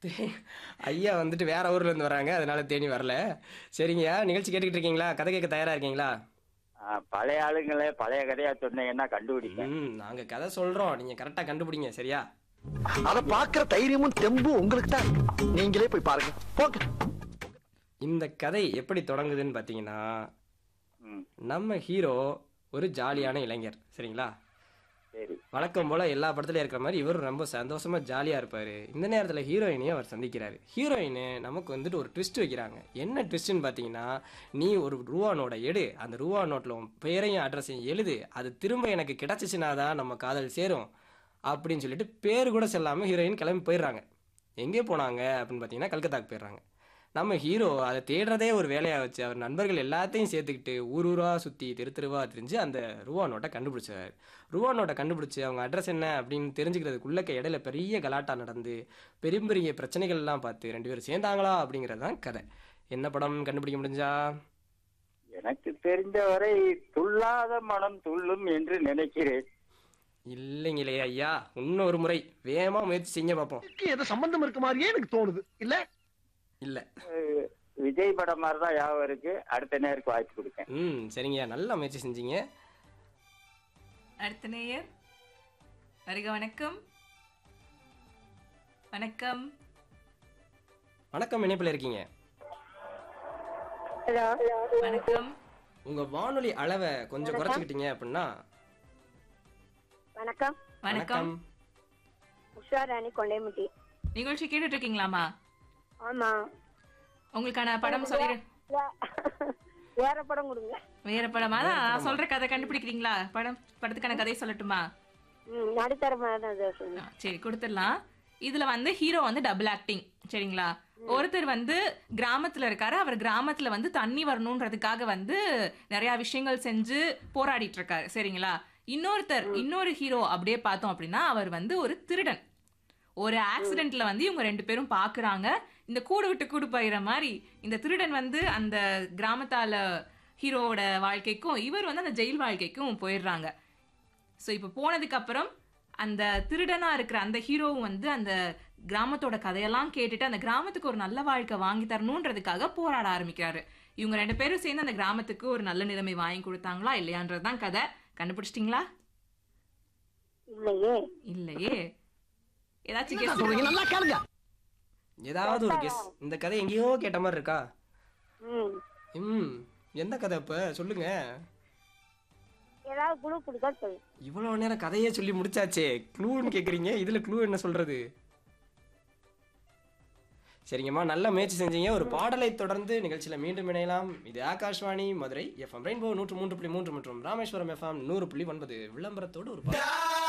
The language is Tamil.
தே- ஐயா வந்துட்டு வேற ஊர்ல இருந்து வராங்க அதனால தேனி வரல சரிங்கய்யா நிகழ்ச்சி கேட்டுக்கிட்டு இருக்கீங்களா கதை கேட்க தயாரா இருக்கீங்களா ஆ, பழைய ஆளுங்களே பழைய கதையா சொன்னீங்கன்னா கண்டுபிடிப்பேன் ம் நாங்க கதை சொல்றோம் நீங்க கரெக்டா கண்டுபிடிங்க சரியா அத பாக்குற தைரியமும் தெம்பும் உங்களுக்கு தான் நீங்களே போய் பாருங்க போங்க இந்த கதை எப்படி தொடங்குதுன்னு பார்த்தீங்கன்னா ம் நம்ம ஹீரோ ஒரு ஜாலியான இளைஞர் சரிங்களா சரி வழக்கம் போல எல்லா படத்துலயும் இருக்கிற மாதிரி இவரும் ரொம்ப சந்தோஷமா ஜாலியா இருப்பாரு இந்த நேரத்துல ஹீரோயினையும் அவர் சந்திக்கிறாரு ஹீரோயின் நமக்கு வந்துட்டு ஒரு ட்விஸ்ட் வைக்கிறாங்க என்ன ட்விஸ்ட்னு பாத்தீங்கன்னா நீ ஒரு ரூபா நோட்டை எடு அந்த ரூபா நோட்ல உன் பெயரையும் அட்ரஸையும் எழுது அது திரும்ப எனக்கு கிடைச்சிச்சுனா தான் நம்ம காதல் சேரும் அப்படின்னு சொல்லிட்டு பேர் கூட சொல்லாம ஹீரோயின் கிளம்பி போயிடுறாங்க எங்கே போனாங்க அப்படின்னு பார்த்தீங்கன்னா கல்கத்தாக்கு போயிடுறாங்க நம்ம ஹீரோ அதை தேடுறதே ஒரு வேலையாக வச்சு அவர் நண்பர்கள் எல்லாத்தையும் சேர்த்துக்கிட்டு ஊர் ஊரா சுற்றி தெரு தெருவா தெரிஞ்சு அந்த ரூபா நோட்டை கண்டுபிடிச்சார் ரூபா நோட்டை கண்டுபிடிச்சு அவங்க அட்ரஸ் என்ன அப்படின்னு தெரிஞ்சுக்கிறதுக்குள்ளக்க இடையில பெரிய கலாட்டா நடந்து பெரிய பெரிய பிரச்சனைகள்லாம் பார்த்து ரெண்டு பேரும் சேர்ந்தாங்களா அப்படிங்கிறது தான் கதை என்ன படம் கண்டுபிடிக்க முடிஞ்சா எனக்கு தெரிந்தவரை துள்ளாத மனம் துள்ளும் என்று நினைக்கிறேன் இல்லைங்களே ஐயா இன்னொரு முறை வேகமா முயற்சி செய்ய பார்ப்போம் இதுக்கு ஏதோ சம்பந்தம் இருக்க மாதிரியே எனக்கு தோணுது இல்ல இல்லை அஹ், விஜய் படம் மாதிரி தான் ஞாபகம் இருக்கு அடுத்த நேருக்கு வாய்ப்பு கொடுக்கேன் ம் சரிங்கய்யா நல்லா முயற்சி செஞ்சீங்க அடுத்த நேயர் வருக வணக்கம் வணக்கம் வணக்கம் இணைப்பில் இருக்கீங்க ஹலோ வணக்கம் உங்க வானொலி அளவை கொஞ்சம் குறைச்சிக்கிட்டீங்க அப்படின்னா வணக்கம் வணக்கம் உஷா ராணி கொண்டைமுட்டி நிகழ்ச்சி கேட்டுட்டு இருக்கீங்களாமா ஆமா உங்களுக்கான படம் சொல்லி வே- வேற படம் கொடுங்க வேற படமா நான் சொல்ற கதை கண்டுபிடிக்கிறீங்களா படம் படத்துக்கான கதை சொல்லட்டுமா ம் நடுத்தரமாக தான் அதை சொல்லுங்க ஆ, சரி கொடுத்துடலாம் இதுல வந்து ஹீரோ வந்து டபுள் ஆக்டிங் சரிங்களா ஒருத்தர் வந்து கிராமத்துல இருக்காரு அவர் கிராமத்துல வந்து தண்ணி வரணுன்றதுக்காக வந்து நிறைய விஷயங்கள் செஞ்சு போராடிட்டு இருக்காரு சரிங்களா இன்னொருத்தர் இன்னொரு ஹீரோ அப்படியே பார்த்தோம் அப்படின்னா அவர் வந்து ஒரு திருடன் ஒரு ஆக்சிடென்ட்ல வந்து இவங்க ரெண்டு பேரும் பாக்குறாங்க இந்த கூடு விட்டு கூடு போயிற மாதிரி இந்த திருடன் வந்து அந்த கிராமத்தால ஹீரோவோட வாழ்க்கைக்கும் இவர் வந்து அந்த ஜெயில் வாழ்க்கைக்கும் போயிடுறாங்க ஸோ இப்போ போனதுக்கு அப்புறம் அந்த திருடனா இருக்கிற அந்த ஹீரோவும் வந்து அந்த கிராமத்தோட கதையெல்லாம் கேட்டுட்டு அந்த கிராமத்துக்கு ஒரு நல்ல வாழ்க்கை வாங்கி தரணுன்றதுக்காக போராட ஆரம்பிக்கிறாரு இவங்க ரெண்டு பேரும் சேர்ந்து அந்த கிராமத்துக்கு ஒரு நல்ல நிலைமை வாங்கி கொடுத்தாங்களா இல்லையான்றது தான் கதை கண்டுபிடிச்சிட்டிங்களா இல்லையே இல்லையே ஏதாச்சும் என்ன guess சொல்றீங்க நல்லா கேளுங்க ஏதாவது ஒரு கெஸ் இந்த கதை எங்கேயோ கேட்ட மாதிரி இருக்கா ம் ம் எந்த கதை இப்ப சொல்லுங்க ஏதாவது குழு கொடுக்க சொல்லு இவ்வளவு நேரம் கதையே சொல்லி முடிச்சாச்சே க்ளூன்னு கேக்குறீங்க இதுல க்ளூ என்ன சொல்றது சரிங்கம்மா நல்ல முயற்சி செஞ்சீங்க ஒரு பாடலை தொடர்ந்து நிகழ்ச்சியில மீண்டும் இணையலாம் இது ஆகாஷ்வாணி மதுரை எஃப்எம் ரெயின்போ நூற்று மூன்று புள்ளி மூன்று மற்றும் ராமேஸ்வரம் எஃப்எம் நூறு புள்ளி ஒன்பது விளம்பரத்தோடு ஒரு பாடல்